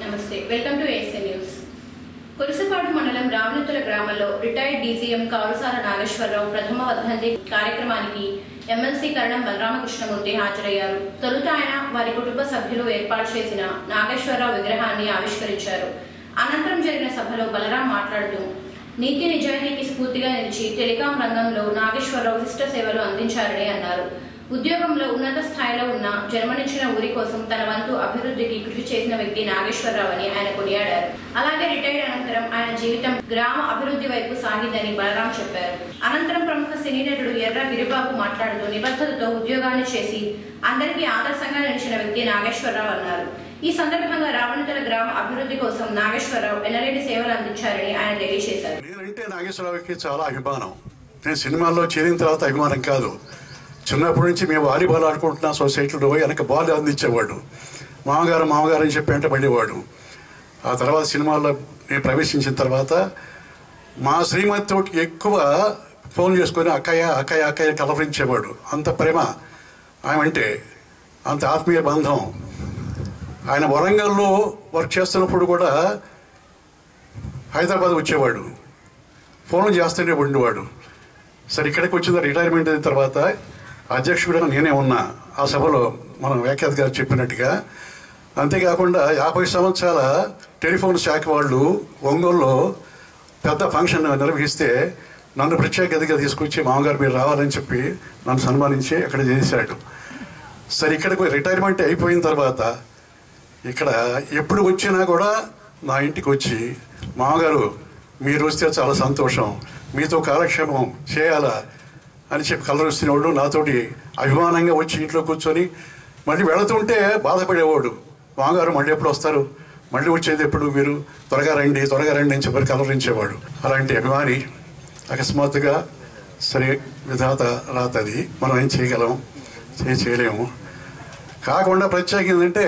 నమస్తే welcome to ASA news Kurusapadu మండలం రామనతుల గ్రామంలో రిటైర్డ్ డీసీఎం కారుసాల నాగేశ్వరరావు ప్రథమ వర్ధంతి కార్యక్రమానికి ఎమ్మెల్సీ కరణం బలరామకృష్ణమూర్తి హాజరయ్యారు తొలుత ఆయన వారి కుటుంబ సభ్యులు ఏర్పాటు చేసిన నాగేశ్వరరావు విగ్రహాన్ని ఆవిష్కరించారు అనంతరం జరిగిన సభలో బలరాం మాట్లాడుతూ నీతి నిజాయితీకి స్ఫూర్తిగా నిలిచి టెలికాం రంగంలో నాగేశ్వరరావు విశిష్ట సేవలు అందించారని అన్నారు ఉద్యోగంలో ఉన్నత స్థాయిలో ఉన్న జన్మనిచ్చిన ఊరి కోసం తన వంతు అభివృద్ధికి కృషి చేసిన వ్యక్తి నాగేశ్వరరావు అని ఆయన కొనియాడారు అలాగే రిటైర్డ్ అనంతరం ఆయన జీవితం గ్రామ అభివృద్ధి వైపు సాగిందని బలరాం చెప్పారు అనంతరం ప్రముఖ సినీ నటుడు ఎర్ర గిరిబాబు మాట్లాడుతూ నిబద్ధతతో ఉద్యోగాన్ని చేసి అందరికీ ఆదర్శంగా నిలిచిన వ్యక్తి నాగేశ్వరరావు అన్నారు ఈ సందర్భంగా రావణితల గ్రామ అభివృద్ధి కోసం నాగేశ్వరరావు ఎనలేని సేవలు అందించారని ఆయన తెలియజేశారు నేనంటే నాగేశ్వరరావుకి చాలా అభిమానం నేను సినిమాల్లో చేరిన తర్వాత అభిమానం కాదు చిన్నప్పటి నుంచి మేము వాలీబాల్ ఆడుకుంటున్న సొసైటీలో పోయి వెనక బాల్ అందించేవాడు మామగారు మామగారు అని చెప్పి వెంట పడేవాడు ఆ తర్వాత సినిమాల్లో నేను ప్రవేశించిన తర్వాత మా శ్రీమతితో ఎక్కువ ఫోన్ చేసుకొని అక్కయ్య అక్కయ్య అక్కయ్య కలవరించేవాడు అంత ప్రేమ ఆమె అంటే అంత ఆత్మీయ బంధం ఆయన వరంగల్లో వర్క్ చేస్తున్నప్పుడు కూడా హైదరాబాద్ వచ్చేవాడు ఫోన్ చేస్తుంటే ఉండేవాడు సరే ఇక్కడికి వచ్చిన రిటైర్మెంట్ అయిన తర్వాత అధ్యక్షుడిగా నేనే ఉన్నా ఆ సభలో మనం వ్యాఖ్యాత గారు చెప్పినట్టుగా అంతేకాకుండా యాభై సంవత్సరాల టెలిఫోన్ శాఖ వాళ్ళు ఒంగోలులో పెద్ద ఫంక్షన్ నిర్వహిస్తే నన్ను ప్రత్యేక గదిగా తీసుకొచ్చి మామగారు మీరు రావాలని చెప్పి నన్ను సన్మానించి అక్కడ చేశాడు సరే ఇక్కడికి రిటైర్మెంట్ అయిపోయిన తర్వాత ఇక్కడ ఎప్పుడు వచ్చినా కూడా నా ఇంటికి వచ్చి మామగారు మీరు వస్తే చాలా సంతోషం మీతో కాలక్షేమం చేయాలా అని చెప్పి కలరుస్తున్నవాడు నాతోటి అభిమానంగా వచ్చి ఇంట్లో కూర్చొని మళ్ళీ వెళుతుంటే బాధపడేవాడు మామగారు మళ్ళీ ఎప్పుడు వస్తారు మళ్ళీ వచ్చేది ఎప్పుడు మీరు త్వరగా రండి త్వరగా రండి అని చెప్పి కలవరించేవాడు అలాంటి అభిమాని అకస్మాత్తుగా సరే విధాత రాతది మనం ఏం చేయగలం చేయ చేయలేము కాకుండా ప్రత్యేకంగా ఏంటంటే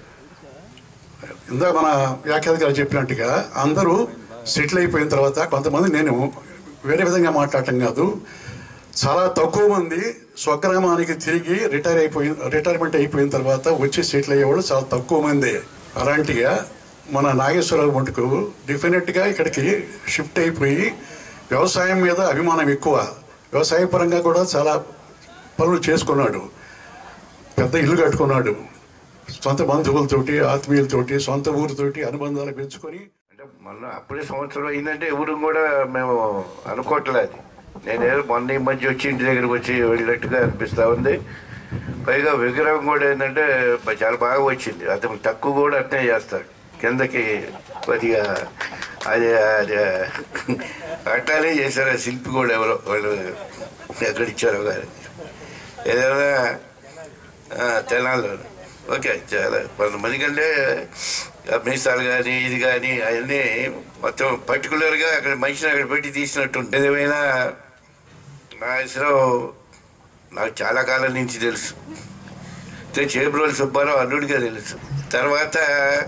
ఇందాక మన వ్యాఖ్యాత గారు చెప్పినట్టుగా అందరూ సెటిల్ అయిపోయిన తర్వాత కొంతమంది నేను వేరే విధంగా మాట్లాడటం కాదు చాలా తక్కువ మంది స్వగ్రామానికి తిరిగి రిటైర్ అయిపోయిన రిటైర్మెంట్ అయిపోయిన తర్వాత వచ్చి సెటిల్ అయ్యేవాళ్ళు చాలా తక్కువ మంది అలాంటిగా మన నాగేశ్వరరావు మటుకు డెఫినెట్గా ఇక్కడికి షిఫ్ట్ అయిపోయి వ్యవసాయం మీద అభిమానం ఎక్కువ వ్యవసాయ పరంగా కూడా చాలా పనులు చేసుకున్నాడు పెద్ద ఇల్లు కట్టుకున్నాడు సొంత బంధువులతోటి ఆత్మీయులతోటి సొంత ఊరితోటి అనుబంధాలు పెంచుకొని అంటే మొన్న అప్పుడే సంవత్సరం అయిందంటే ఎవరు కూడా మేము అనుకోవట్లేదు నేనేదో మొన్న ఈ మధ్య వచ్చి ఇంటి దగ్గరికి వచ్చి వెళ్ళినట్టుగా అనిపిస్తూ ఉంది పైగా విగ్రహం కూడా ఏంటంటే బ- చాలా బాగా వచ్చింది అతను తక్కువ కూడా అట్నే చేస్తాడు కిందకి కొద్దిగా అది అది అట్లానే చేశారు ఆ శిల్పి కూడా ఎవరో వాళ్ళు ఎక్కడ ఇచ్చారో కానీ ఏదైనా ఆ, తెనాల్లో ఓకే చాలా కొంతమంది కంటే ఆ మీసాలు కానీ ఇది కానీ అవన్నీ మొత్తం పర్టికులర్గా అక్కడ మనిషిని అక్కడ పెట్టి తీసినట్టు ఉంటుంది ఏమైనా నా ఇసులో నాకు చాలా కాలం నుంచి తెలుసు అయితే చేబ్రోలు సుబ్బారావు అల్లుడిగా తెలుసు తర్వాత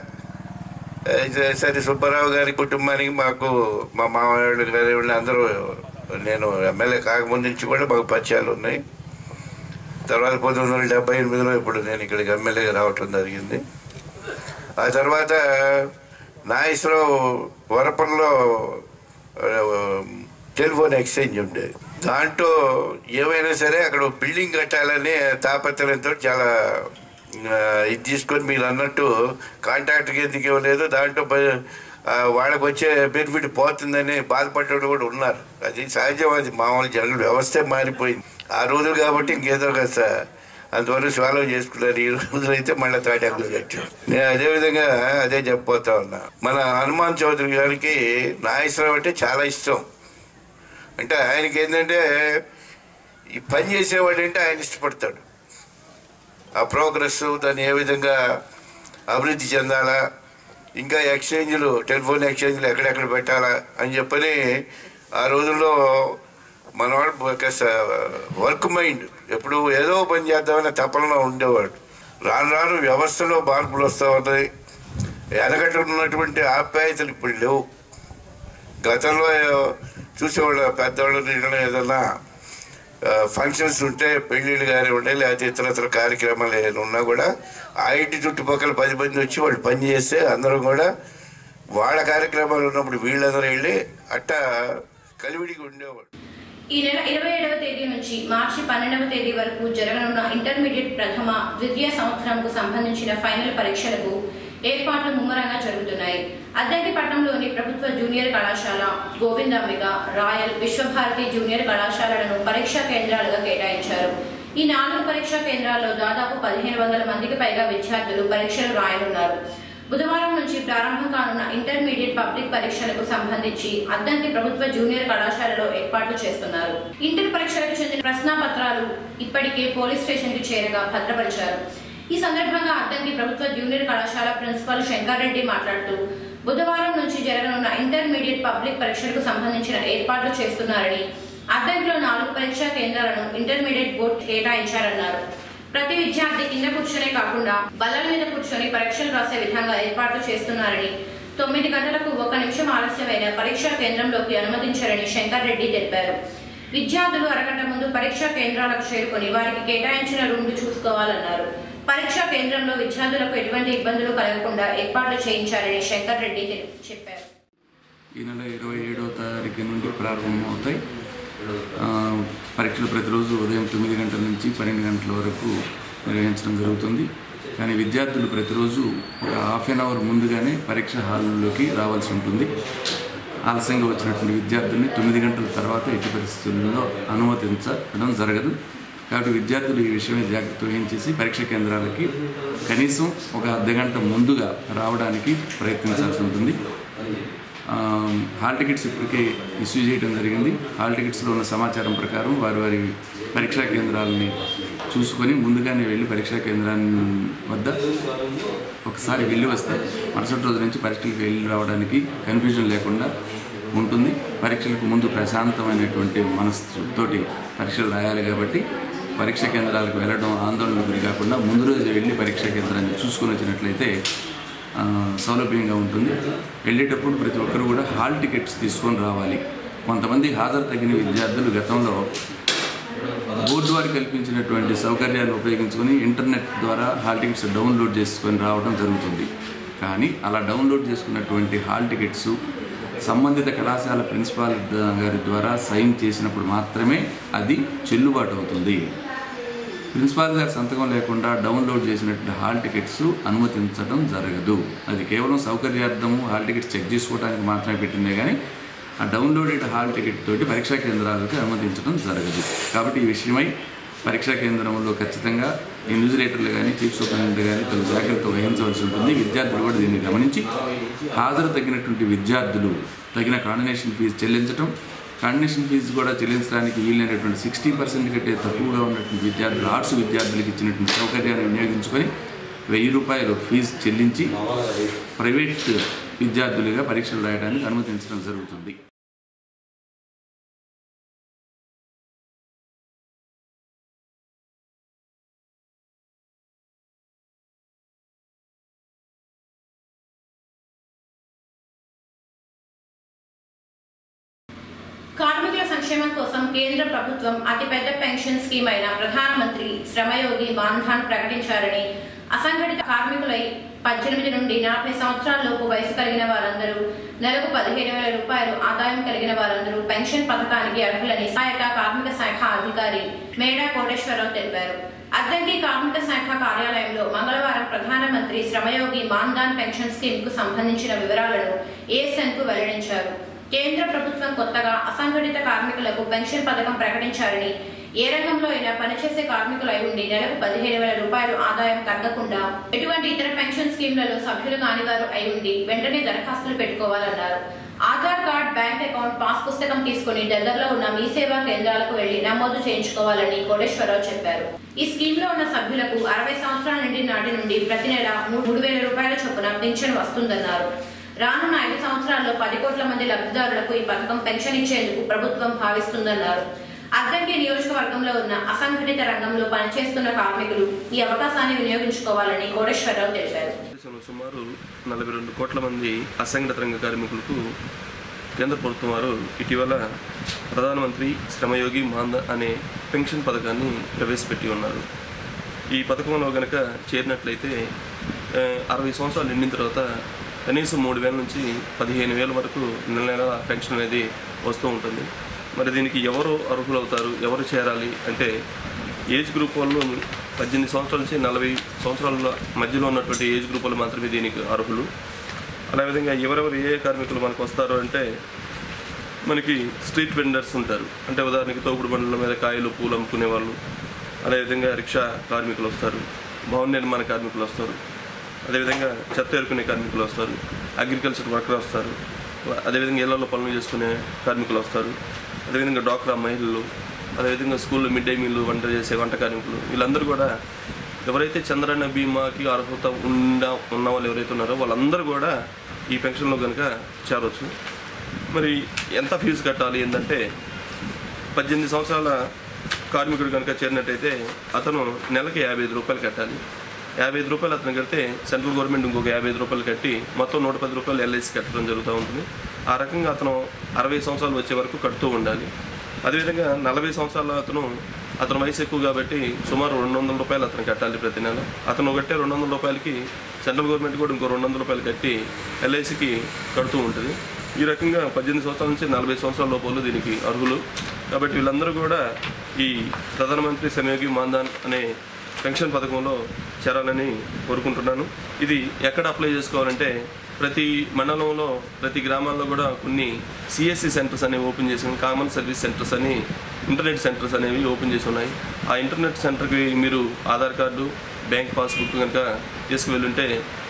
ఆ, ఇది సరే సుబ్బారావు గారి కుటుంబానికి మాకు మా మామయ్య గారి వీళ్ళు అందరూ నేను ఎమ్మెల్యే కాకముందు నుంచి కూడా మాకు పరిచయాలు ఉన్నాయి తర్వాత పంతొమ్మిది వందల డెబ్బై ఎనిమిదిలో ఇప్పుడు నేను ఇక్కడికి ఎమ్మెల్యేగా రావటం జరిగింది ఆ తర్వాత నాగేశ్వరరావు వరపంలో ఆ, టెలిఫోన్ ఎక్స్చేంజ్ ఉండేది దాంట్లో ఏమైనా సరే అక్కడ ఒక బిల్డింగ్ కట్టాలని తాపత్రయంతో చాలా ఆ, ఇది తీసుకొని మీరు అన్నట్టు కాంట్రాక్ట్కి ఎందుకు ఇవ్వలేదు దాంట్లో ప- ఆ, వాళ్ళకి వచ్చే బెనిఫిట్ పోతుందని బాధపడ్డోళ్ళు కూడా ఉన్నారు అది సహజం అది మామూలు జరగదు వ్యవస్థే మారిపోయింది ఆ రోజులు కాబట్టి ఇంకేదో కాస్త అంతవరకు సాల్వ్ చేసుకున్నారు ఈ రోజులు అయితే మళ్ళీ తాటాకులు కట్టారు నేను అదేవిధంగా అదే చెప్పబోతా ఉన్నా మన హనుమాన్ చౌదరి గారికి నాగేశ్వరరావు అంటే చాలా ఇష్టం అంటే ఆయనకి ఏంటంటే ఈ పని చేసేవాడు అంటే ఆయన ఇష్టపడతాడు ఆ ప్రోగ్రెస్ దాన్ని ఏ విధంగా అభివృద్ధి చెందాలా ఇంకా ఎక్స్చేంజ్లు టెలిఫోన్ ఎక్స్చేంజ్లు ఎక్కడెక్కడ పెట్టాలా అని చెప్పని ఆ రోజుల్లో మనవాడు కాస్త వర్క్ మైండ్ ఎప్పుడు ఏదో పని చేద్దామనే తపనలో ఉండేవాడు రాను రాను వ్యవస్థలో మార్పులు వస్తూ ఉన్నాయి వెనకట ఉన్నటువంటి ఆప్యాయతలు ఇప్పుడు లేవు గతంలో చూసేవాళ్ళు పెద్దవాళ్ళు నీళ్ళని ఏదన్నా ఫంక్షన్స్ ఉంటే పెళ్ళిళ్ళు కానీ ఉంటే లేకపోతే ఇతర ఇతర కార్యక్రమాలు ఏమైనా ఉన్నా కూడా ఆ ఇంటి చుట్టుపక్కల పది మంది వచ్చి వాళ్ళు పని చేస్తే అందరూ కూడా వాళ్ళ కార్యక్రమాలు ఉన్నప్పుడు వీళ్ళందరూ వెళ్ళి అట్టా కలివిడిగా ఉండేవాళ్ళు ఈ నెల ఇరవై ఏడవ తేదీ నుంచి మార్చి పన్నెండవ తేదీ వరకు జరగనున్న ఇంటర్మీడియట్ ప్రథమ ద్వితీయ సంవత్సరంకు సంబంధించిన ఫైనల్ పరీక్షలకు ఏర్పాట్లు ముమ్మరంగా జరుగుతున్నాయి అద్దంకిపట్నంలోని ప్రభుత్వ జూనియర్ కళాశాల గోవిందాంబిక రాయల్ విశ్వభారతి జూనియర్ కళాశాలలను పరీక్షా కేంద్రాలుగా కేటాయించారు ఈ నాలుగు పరీక్షా కేంద్రాల్లో దాదాపు పదిహేను వందల మందికి పైగా విద్యార్థులు పరీక్షలు రాయనున్నారు బుధవారం నుంచి ప్రారంభం కానున్న ఇంటర్మీడియట్ పబ్లిక్ పరీక్షలకు సంబంధించి అద్దంకి ప్రభుత్వ జూనియర్ కళాశాలలో ఏర్పాట్లు చేస్తున్నారు ఇంటర్ పరీక్షలకు చెందిన ప్రశ్నాపత్రాలు ఇప్పటికే పోలీస్ స్టేషన్ కి చేరగా భద్రపరిచారు ఈ సందర్భంగా అద్దంకి ప్రభుత్వ జూనియర్ కళాశాల ప్రిన్సిపల్ శంకర్ రెడ్డి మాట్లాడుతూ బుధవారం నుంచి జరగనున్న ఇంటర్మీడియట్ పబ్లిక్ పరీక్షలకు సంబంధించిన ఏర్పాట్లు చేస్తున్నారని అద్దంకిలో నాలుగు పరీక్షా కేంద్రాలను ఇంటర్మీడియట్ బోర్డు కేటాయించారన్నారు ప్రతి విద్యార్థి కింద కూర్చొనే కాకుండా బల్లల మీద కూర్చొని పరీక్షలు రాసే విధంగా ఏర్పాట్లు చేస్తున్నారని తొమ్మిది గంటలకు ఒక నిమిషం ఆలస్యమైన పరీక్షా కేంద్రంలోకి అనుమతించారని శంకర్ రెడ్డి తెలిపారు విద్యార్థులు అరగంట ముందు పరీక్షా కేంద్రాలకు చేరుకొని వారికి కేటాయించిన రూమ్లు చూసుకోవాలన్నారు పరీక్షా కేంద్రంలో విద్యార్థులకు ఎటువంటి ఇబ్బందులు కలగకుండా ఏర్పాట్లు చేయించారని శంకర్ రెడ్డి తెలి- చెప్పారు ఈ నెల ఇరవై ఏడవ తారీఖు నుండి ప్రారంభమవుతాయి ఆ, పరీక్షలు ప్రతిరోజు ఉదయం తొమ్మిది గంటల నుంచి పన్నెండు గంటల వరకు నిర్వహించడం జరుగుతుంది కానీ విద్యార్థులు ప్రతిరోజు ఒక హాఫ్ అన్ అవర్ ముందుగానే పరీక్ష హాల్లోకి రావాల్సి ఉంటుంది ఆలస్యంగా వచ్చినటువంటి విద్యార్థుల్ని తొమ్మిది గంటల తర్వాత ఎట్టి పరిస్థితుల్లో అనుమతించడం జరగదు కాబట్టి విద్యార్థులు ఈ విషయమే జాగ్రత్త వహించేసి పరీక్ష కేంద్రాలకి కనీసం ఒక అర్ధ గంట ముందుగా రావడానికి ప్రయత్నించాల్సి ఉంటుంది ఆ, హాల్ టికెట్స్ ఇప్పటికే ఇష్యూ చేయడం జరిగింది హాల్ టికెట్స్లో ఉన్న సమాచారం ప్రకారం వారి వారి పరీక్షా కేంద్రాలని చూసుకొని ముందుగానే వెళ్ళి పరీక్షా కేంద్రాన్ని వద్ద ఒకసారి వెళ్ళి వస్తే మరుసటి రోజు నుంచి పరీక్షలకు వెళ్ళి రావడానికి కన్ఫ్యూజన్ లేకుండా ఉంటుంది పరీక్షలకు ముందు ప్రశాంతమైనటువంటి మనస్తోటి పరీక్షలు రాయాలి కాబట్టి పరీక్ష కేంద్రాలకు వెళ్ళడం ఆందోళన గురి కాకుండా ముందు రోజు వెళ్ళి పరీక్షా కేంద్రాన్ని చూసుకొని వచ్చినట్లయితే ఆ, సౌలభ్యంగా ఉంటుంది వెళ్ళేటప్పుడు ప్రతి ఒక్కరు కూడా హాల్ టికెట్స్ తీసుకొని రావాలి కొంతమంది హాజరు తగిన విద్యార్థులు గతంలో బోర్డు వారు కల్పించినటువంటి సౌకర్యాలు ఉపయోగించుకొని ఇంటర్నెట్ ద్వారా హాల్ టికెట్స్ డౌన్లోడ్ చేసుకొని రావడం జరుగుతుంది కానీ అలా డౌన్లోడ్ చేసుకున్నటువంటి హాల్ టికెట్స్ సంబంధిత కళాశాల ప్రిన్సిపాల్ ద- గారి ద్వారా సైన్ చేసినప్పుడు మాత్రమే అది చెల్లుబాటు అవుతుంది ప్రిన్సిపాల్ గారి సంతకం లేకుండా డౌన్లోడ్ చేసినటువంటి హాల్ టికెట్స్ అనుమతించడం జరగదు అది కేవలం సౌకర్యార్థము హాల్ టికెట్స్ చెక్ చేసుకోవడానికి మాత్రమే పెట్టిందే కానీ ఆ డౌన్లోడెడ్ హాల్ టికెట్ తోటి పరీక్షా కేంద్రాలకు అనుమతించడం జరగదు కాబట్టి ఈ విషయమై పరీక్షా కేంద్రంలో ఖచ్చితంగా ఇన్విజిలేటర్లు కానీ చీఫ్ సూపరింటెండెంట్ కానీ తగు జాగ్రత్త వహించవలసి ఉంటుంది విద్యార్థులు కూడా దీన్ని గమనించి హాజరు తగినటువంటి విద్యార్థులు తగిన కాండినేషన్ ఫీజు చెల్లించడం కాండినేషన్ ఫీజు కూడా చెల్లించడానికి వీలైనటువంటి సిక్స్టీ పర్సెంట్ కంటే తక్కువగా ఉన్నటువంటి విద్యార్థులు ఆర్ట్స్ విద్యార్థులకు ఇచ్చినటువంటి సౌకర్యాన్ని వినియోగించుకొని వెయ్యి రూపాయలు ఫీజు చెల్లించి ప్రైవేట్ విద్యార్థులుగా పరీక్షలు రాయడానికి అనుమతించడం జరుగుతుంది కార్మికుల సంక్షేమం కోసం కేంద్ర ప్రభుత్వం అతిపెద్ద పెన్షన్ స్కీమ్ అయిన ప్రధానమంత్రి శ్రమయోగి మాన్ధాన్ ప్రకటించారని అసంఘటిత కార్మికులై పద్దెనిమిది నుండి నలభై సంవత్సరాలలోపు వయసు కలిగిన వారందరూ నెలకు పదిహేను వేల రూపాయలు ఆదాయం కలిగిన వారందరూ పెన్షన్ పథకానికి అర్హులని సహాయక కార్మిక శాఖ అధికారి మేడా కోటేశ్వరరావు తెలిపారు అద్దంకి కార్మిక శాఖ కార్యాలయంలో మంగళవారం ప్రధానమంత్రి శ్రమయోగి మాన్ధాన్ పెన్షన్ స్కీమ్ కు సంబంధించిన వివరాలను ఏఎస్ఎన్ కు వెల్లడించారు కేంద్ర ప్రభుత్వం కొత్తగా అసంఘటిత కార్మికులకు పెన్షన్ పథకం ప్రకటించారని ఏ రంగంలో అయినా పనిచేసే కార్మికులై ఉండి నెలకు పదిహేను వేల రూపాయలు ఆదాయం తగ్గకుండా ఎటువంటి ఇతర పెన్షన్ స్కీమ్లలో సభ్యులు కాని వారు అయి ఉండి వెంటనే దరఖాస్తులు పెట్టుకోవాలన్నారు Aadhaar card bank account pass పుస్తకం తీసుకుని దగ్గరలో ఉన్న మీ సేవా కేంద్రాలకు వెళ్లి నమోదు చేయించుకోవాలని కోటేశ్వరరావు చెప్పారు ఈ స్కీమ్ లో ఉన్న సభ్యులకు అరవై సంవత్సరాల నుండి నాటి నుండి ప్రతి నెల మూడు వేల రూపాయల చొప్పున పింఛన్ వస్తుందన్నారు రానున్న ఐదు సంవత్సరాల్లో పది కోట్ల మంది లబ్ధిదారులకు ఈ పథకం పెన్షన్ ఇచ్చేందుకు ప్రభుత్వం భావిస్తుందన్నారు అద్దంకి నియోజకవర్గంలో ఉన్న అసంఘటిత రంగంలో పనిచేస్తున్న కార్మికులు ఈ అవకాశాన్ని వినియోగించుకోవాలని కోటేశ్వరరావు తెలిపారు దేశంలో సుమారు నలభై రెండు కోట్ల మంది అసంఘటిత రంగ కార్మికులకు కేంద్ర ప్రభుత్వం వారు ఇటీవల ప్రధానమంత్రి శ్రమయోగి మాన్ధన్ అనే పెన్షన్ పథకాన్ని ప్రవేశపెట్టి ఉన్నారు ఈ పథకంలో కనుక చేరినట్లయితే ఆ, అరవై సంవత్సరాలు నిండిన తర్వాత కనీసం మూడు వేల నుంచి పదిహేను వేల వరకు నెల నెల పెన్షన్ అనేది వస్తూ ఉంటుంది మరి దీనికి ఎవరు అర్హులు అవుతారు ఎవరు చేరాలి అంటే ఏజ్ గ్రూప్ వాళ్ళు పద్దెనిమిది సంవత్సరాల నుంచి నలభై సంవత్సరాల మధ్యలో ఉన్నటువంటి ఏజ్ గ్రూప్ వాళ్ళు మాత్రమే దీనికి అర్హులు అదేవిధంగా ఎవరెవరు ఏ ఏ కార్మికులు మనకు వస్తారు అంటే మనకి స్ట్రీట్ వెండర్స్ ఉంటారు అంటే ఉదాహరణకి తోపుడు బండ్ల మీద కాయలు పూలు అమ్ముకునే వాళ్ళు అదేవిధంగా రిక్షా కార్మికులు వస్తారు భవన నిర్మాణ కార్మికులు వస్తారు అదేవిధంగా చెత్త ఏరుకునే కార్మికులు వస్తారు అగ్రికల్చర్ వర్కర్ వస్తారు అదేవిధంగా ఇళ్లలో పనులు చేసుకునే కార్మికులు వస్తారు అదేవిధంగా డాక్రా మహిళలు అదేవిధంగా స్కూల్లో మిడ్ డే మీల్ వంట చేసే వంట కార్మికులు వీళ్ళందరూ కూడా ఎవరైతే చంద్రన్న బీమాకి అర్హత ఉన్న ఉన్న వాళ్ళు ఎవరైతే ఉన్నారో వాళ్ళందరూ కూడా ఈ పెన్షన్లో కనుక చేరవచ్చు మరి ఎంత ఫీజు కట్టాలి ఏంటంటే పద్దెనిమిది సంవత్సరాల కార్మికుడు కనుక చేరినట్టయితే అతను నెలకి యాభై ఐదు రూపాయలు కట్టాలి యాభై ఐదు రూపాయలు అతను కడితే సెంట్రల్ గవర్నమెంట్ ఇంకొక యాభై ఐదు రూపాయలు కట్టి మొత్తం నూట పది రూపాయలు ఎల్ఐసి కట్టడం జరుగుతూ ఉంటుంది ఆ రకంగా అతను అరవై సంవత్సరాలు వచ్చే వరకు కడుతూ ఉండాలి అదేవిధంగా నలభై సంవత్సరాల అతను అతను వయసు ఎక్కువ కాబట్టి సుమారు రెండు వందల రూపాయలు అతను కట్టాలి ప్రతి నెల అతను కట్టే రెండు వందల రూపాయలకి సెంట్రల్ గవర్నమెంట్ కూడా ఇంకో రెండు వందల రూపాయలు కట్టి ఎల్ఐసికి కడుతూ ఉంటుంది ఈ రకంగా పద్దెనిమిది సంవత్సరాల నుంచి నలభై సంవత్సరాల లోపల దీనికి అర్హులు కాబట్టి వీళ్ళందరూ కూడా ఈ ప్రధానమంత్రి శ్రమయోగి మాన్ధాన్ అనే పెన్షన్ పథకంలో చేరాలని కోరుకుంటున్నాను ఇది ఎక్కడ అప్లై చేసుకోవాలంటే ప్రతి మండలంలో ప్రతి గ్రామాల్లో కూడా కొన్ని సిఎస్సి సెంటర్స్ అనేవి ఓపెన్ చేసి ఉన్నాయి. కామన్ సర్వీస్ సెంటర్స్ అని ఇంటర్నెట్ సెంటర్స్ అనేవి ఓపెన్ చేసి ఉన్నాయి ఆ ఇంటర్నెట్ సెంటర్కి మీరు ఆధార్ కార్డు బ్యాంక్ పాస్బుక్ కనుక తీసుకువెళ్ళుంటే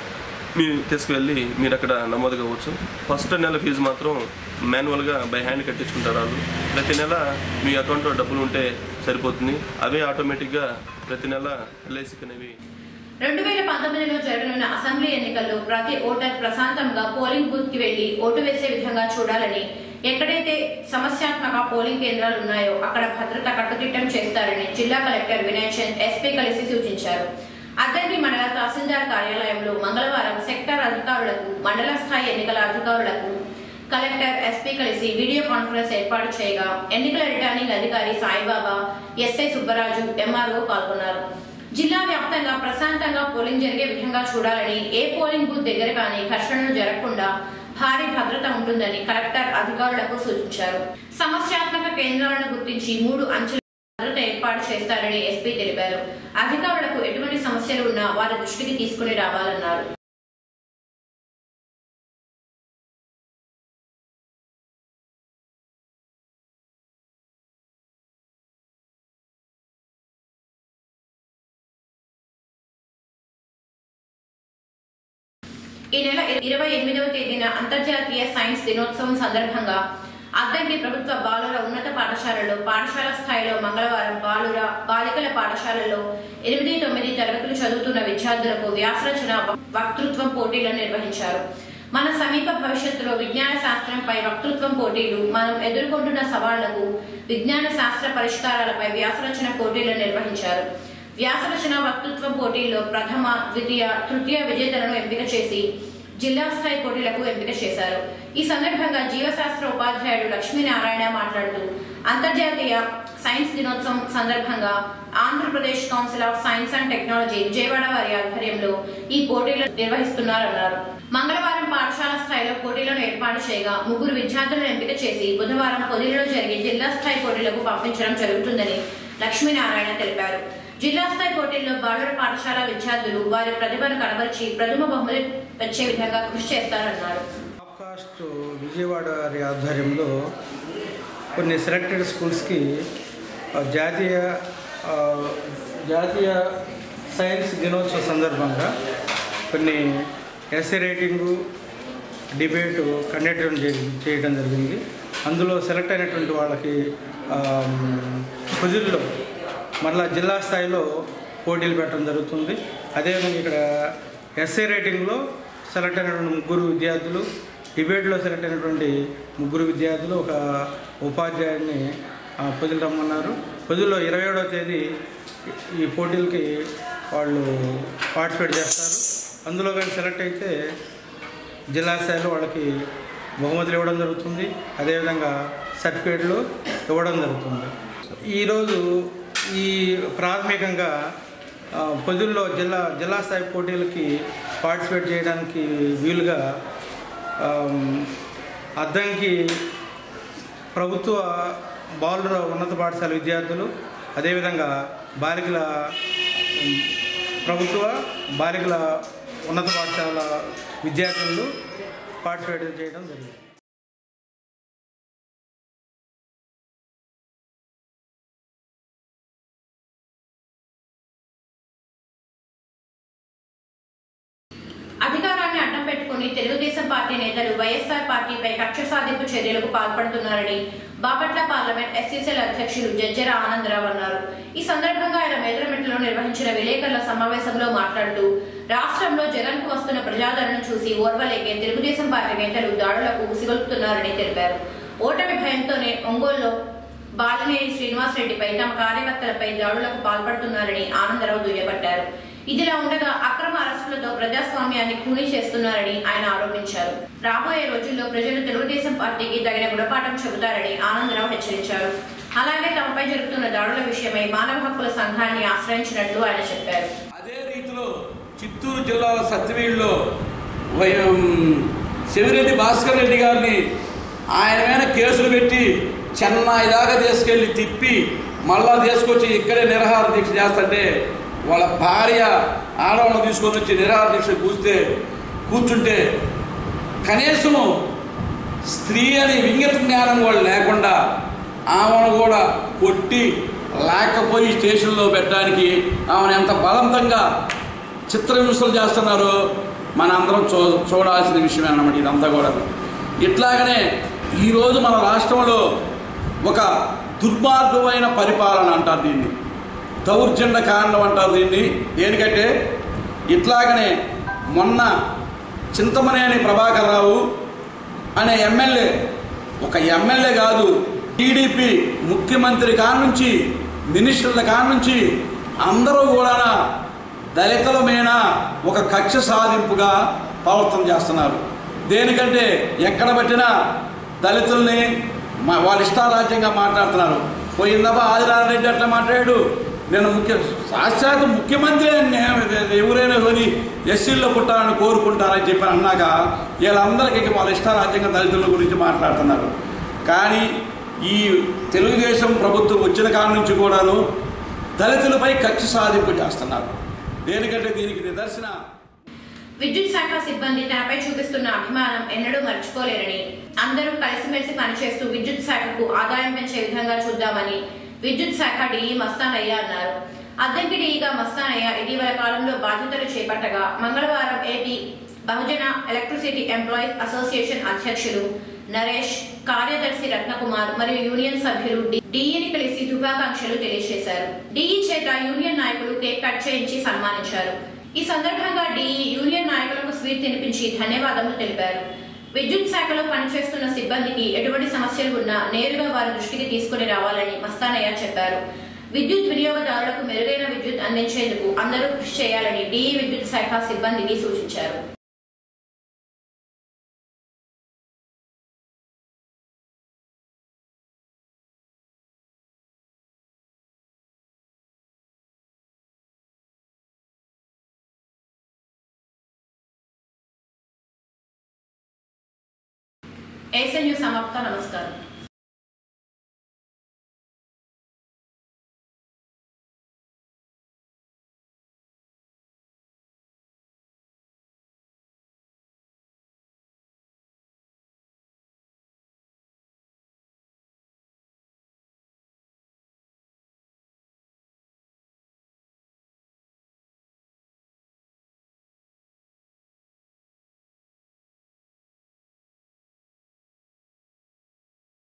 మీరు తీసుకువెళ్ళి మీరు అక్కడ నమోదు కావచ్చు ఫస్ట్ నెల ఫీజు మాత్రం మాన్యువల్గా బై హ్యాండ్ కట్టించుకుంటారు వాళ్ళు ప్రతి నెల మీ అకౌంట్లో డబ్బులు ఉంటే సరిపోతుంది అవే ఆటోమేటిక్గా ప్రతి నెల ఎల్ఐసికి అనేవి రెండు వేల పంతొమ్మిదిలో జరగనున్న అసెంబ్లీ ఎన్నికల్లో ప్రతి ఓటర్ ప్రశాంతంగా పోలింగ్ బూత్ కి వెళ్లి ఓటు వేసే విధంగా చూడాలని ఎక్కడైతే సమస్యాత్మక పోలింగ్ కేంద్రాలు ఉన్నాయో అక్కడ భద్రత కట్టుదిట్టం చేస్తారని జిల్లా కలెక్టర్ వినయ్ చంద్ ఎస్పీ కలిసి సూచించారు అద్దంకి మండల తహసీల్దార్ కార్యాలయంలో మంగళవారం సెక్టార్ అధికారులకు మండల స్థాయి ఎన్నికల అధికారులకు కలెక్టర్ ఎస్పీ కలిసి వీడియో కాన్ఫరెన్స్ ఏర్పాటు చేయగా ఎన్నికల రిటర్నింగ్ అధికారి సాయిబాబా ఎస్ఐ సుబ్బరాజు ఎంఆర్ఓ పాల్గొన్నారు జిల్లా వ్యాప్తంగా ప్రశాంతంగా పోలింగ్ జరిగే విధంగా చూడాలని ఏ పోలింగ్ బూత్ దగ్గర కానీ ఘర్షణలు జరగకుండా భారీ భద్రత ఉంటుందని కలెక్టర్ అధికారులకు సూచించారు సమస్యాత్మక కేంద్రాలను గుర్తించి మూడు అంచెల భద్రత ఏర్పాటు చేస్తారని ఎస్పీ తెలిపారు అధికారులకు ఎటువంటి సమస్యలు ఉన్నా వారి దృష్టికి తీసుకుని రావాలన్నారు ఈ నెల ఇరవై ఎనిమిదవ తేదీన అంతర్జాతీయ సైన్స్ దినోత్సవం సందర్భంగా అద్దంకి ప్రభుత్వ బాలుర ఉన్నత పాఠశాలలో పాఠశాల స్థాయిలో మంగళవారం బాలుర బాలికల పాఠశాలలో ఎనిమిది తొమ్మిది తరగతులు చదువుతున్న విద్యార్థులకు వ్యాసరచన వక్తృత్వం పోటీలను నిర్వహించారు మన సమీప భవిష్యత్తులో విజ్ఞాన శాస్త్రంపై వక్తృత్వం పోటీలు మనం ఎదుర్కొంటున్న సవాళ్లకు విజ్ఞాన శాస్త్ర పరిష్కారాలపై వ్యాసరచన పోటీలను నిర్వహించారు వ్యాసరచన వక్తృత్వం పోటీల్లో ప్రథమ ద్వితీయ తృతీయ విజేతలను ఎంపిక చేసి జిల్లా స్థాయి పోటీలకు ఎంపిక చేశారు ఈ సందర్భంగా జీవశాస్త్ర ఉపాధ్యాయుడు లక్ష్మీనారాయణ మాట్లాడుతూ అంతర్జాతీయ సైన్స్ దినోత్సవం సందర్భంగా Andhra Pradesh council of science and technology Vijayawada వారి ఆధ్వర్యంలో ఈ పోటీలను నిర్వహిస్తున్నారన్నారు మంగళవారం పాఠశాల స్థాయిలో పోటీలను ఏర్పాటు చేయగా ముగ్గురు విద్యార్థులను ఎంపిక చేసి బుధవారం పొదిలిలో జరిగే జిల్లా స్థాయి పోటీలకు పంపించడం జరుగుతుందని లక్ష్మీనారాయణ తెలిపారు జిల్లా స్థాయి పోటీల్లో బాలుర పాఠశాల విద్యార్థులు వారి ప్రతిభను కనబరిచి ప్రథమ బహుమతి వచ్చే విధంగా కృషి చేస్తారన్నారు కాస్ట్ విజయవాడ వారి ఆధ్వర్యంలో కొన్ని సెలెక్టెడ్ స్కూల్స్కి ఆ, జాతీయ ఆ, జాతీయ సైన్స్ దినోత్సవ సందర్భంగా కొన్ని ఎస్ఏ రేటింగు డిబేటు కండక్ట్ చేయడం జరిగింది అందులో సెలెక్ట్ అయినటువంటి వాళ్ళకి కుదిరిలో మరలా జిల్లా స్థాయిలో పోటీలు పెట్టడం జరుగుతుంది అదేవిధంగా ఇక్కడ ఎస్ఏ రేటింగ్లో సెలెక్ట్ అయినటువంటి ముగ్గురు విద్యార్థులు డిబేట్లో సెలెక్ట్ అయినటువంటి ముగ్గురు విద్యార్థులు ఒక ఉపాధ్యాయుడిని ఆ, పొదిలి రమ్మన్నారు పొదిలో ఇరవై ఏడవ తేదీ ఈ పోటీలకి వాళ్ళు పార్టిసిపేట్ చేస్తారు అందులో కానీ సెలెక్ట్ అయితే జిల్లా స్థాయిలో వాళ్ళకి బహుమతులు ఇవ్వడం జరుగుతుంది అదేవిధంగా సర్టిఫికేట్లు ఇవ్వడం జరుగుతుంది ఈరోజు ఈ ప్రాథమికంగా ఆ, పొదుల్లో జిల్లా జిల్లా స్థాయి పోటీలకి పార్టిసిపేట్ చేయడానికి వీలుగా ఆమ్, అద్దంకి ప్రభుత్వ బాలుర ఉన్నత పాఠశాల విద్యార్థులు అదేవిధంగా బాలికల ఉమ్, ప్రభుత్వ బాలికల ఉన్నత పాఠశాల విద్యార్థులు పార్టిసిపేట్ చేయడం జరిగింది అధికారాన్ని అడ్డం పెట్టుకుని తెలుగుదేశం పార్టీ నేతలు వైఎస్ఆర్ పార్టీపై కక్ష సాధింపు చర్యలకు పాల్పడుతున్నారని బాపట్ల పార్లమెంట్ ఎస్సీసీఎల్ అధ్యక్షులు జజ్జర ఆనందరావు అన్నారు ఈ సందర్భంగా ఆయన మేదరమెట్టలో నిర్వహించిన విలేకరుల సమావేశంలో మాట్లాడుతూ రాష్ట్రంలో జగన్ కు వస్తున్న ప్రజాదరణ చూసి ఓర్వలేకే తెలుగుదేశం పార్టీ నేతలు దాడులకు ఉసిగొల్పుతున్నారని తెలిపారు ఓటమి భయంతోనే ఒంగోలులో బాలినేని శ్రీనివాసరెడ్డిపై తమ కార్యకర్తలపై దాడులకు పాల్పడుతున్నారని ఆనందరావు దుయ్యబట్టారు ఇదిలా ఉండగా అక్రమ అరెస్టులతో ప్రజాస్వామ్యాన్ని ఖూనీ చేస్తున్నారని ఆయన ఆరోపించారు రాబోయే రోజుల్లో ప్రజలు తెలుగుదేశం పార్టీకి తగిన గుణపాఠం చెబుతారని ఆనందరావు హెచ్చరించారు అలాగే తమపై జరుగుతున్న దాడుల విషయమై మానవ హక్కుల సంఘాన్ని ఆశ్రయించినట్లు ఆయన చెప్పారు అదే రీతిలో చిత్తూరు జిల్లాల సత్యవీడులో వై- శివిరెడ్డి భాస్కర్ రెడ్డి గారిని ఆయన మీద కేసులు పెట్టి చెన్నై దాకా తీసుకెళ్ళి తిప్పి మళ్ళా తీసుకొచ్చి ఇక్కడే నిరహార దీక్ష చేస్తుంటే వాళ్ళ భార్య ఆడవాళ్ళని తీసుకొని వచ్చి నిరహార దీక్ష కూస్తే కూర్చుంటే కనీసం స్త్రీ అని వింగత జ్ఞానం కూడా లేకుండా ఆమెను కూడా కొట్టి లేకపోయి స్టేషన్లో పెట్టడానికి ఆమెను ఎంత బలవంతంగా చిత్రహింసలు చేస్తున్నారో మన అందరం చూ చూడాల్సిన విషయమే అన్నమాట ఇదంతా కూడా ఇట్లాగనే ఈరోజు మన రాష్ట్రంలో ఒక దుర్మార్గమైన పరిపాలన అంటారు దీన్ని దౌర్జన్య కారణం అంటారు దీన్ని దేనికంటే ఇట్లాగనే మొన్న చింతమనేని ప్రభాకర్ రావు అనే ఎమ్మెల్యే ఒక ఎమ్మెల్యే కాదు టీడీపీ ముఖ్యమంత్రి కానుంచి మినిస్టర్ల కానుంచి అందరూ కూడా దళితుల మీద ఒక కక్ష సాధింపుగా ప్రవర్తన చేస్తున్నారు దేనికంటే ఎక్కడ పెట్టినా దళితుల్ని మా వాళ్ళ ఇష్టారాజ్యంగా మాట్లాడుతున్నారు పోయిందబ్బా ఆదినారాయణ అట్లా మాట్లాడాడు నేను ముఖ్య సాక్షాత్ ముఖ్యమంత్రి అని నేను ఎవరైనా కొని ఎస్సీల్లో పుట్టాలని కోరుకుంటారని చెప్పి అన్నాక వీళ్ళందరికీ వాళ్ళ ఇష్టారాజ్యంగా దళితుల గురించి మాట్లాడుతున్నారు కానీ ఈ తెలుగుదేశం ప్రభుత్వం వచ్చిన కాడ నుంచి కూడాను దళితులపై కక్ష సాధింపు చేస్తున్నారు దేనికంటే దీనికి నిదర్శన విద్యుత్ శాఖ సిబ్బంది తనపై చూపిస్తున్న అభిమానం ఎన్నడూ మర్చిపోలేరని అందరూ కలిసిమెలిసి పనిచేస్తూ విద్యుత్ శాఖకు ఆదాయం పెంచే విధంగా చూద్దామని విద్యుత్ శాఖ డిఈ మస్తానయ్య అన్నారు అద్దెంకి డిఈగా మస్తానయ్య ఇటీవల కాలంలో బాధ్యతలు చేపట్టగా మంగళవారం AP Bahujana electricity employees association అధ్యక్షులు నరేష్ కార్యదర్శి రత్నకుమార్ మరియు యూనియన్ సభ్యులు డి- డిఈని కలిసి శుభాకాంక్షలు తెలియజేశారు డిఈ చేత యూనియన్ నాయకులు కేక్ కట్ చేయించి సన్మానించారు ఈ సందర్భంగా డిఈ యూనియన్ నాయకులకు స్వీట్ తినిపించి ధన్యవాదములు తెలిపారు విద్యుత్ శాఖలో పనిచేస్తున్న సిబ్బందికి ఎటువంటి సమస్యలు ఉన్నా నేరుగా వారి దృష్టికి తీసుకుని రావాలని మస్తానయ్య చెప్పారు విద్యుత్ వినియోగదారులకు మెరుగైన విద్యుత్ అందించేందుకు అందరూ కృషి చేయాలని డిఈ విద్యుత్ శాఖ సిబ్బందికి సూచించారు ఏసీ న్యూస్ సమాప్త నమస్కారం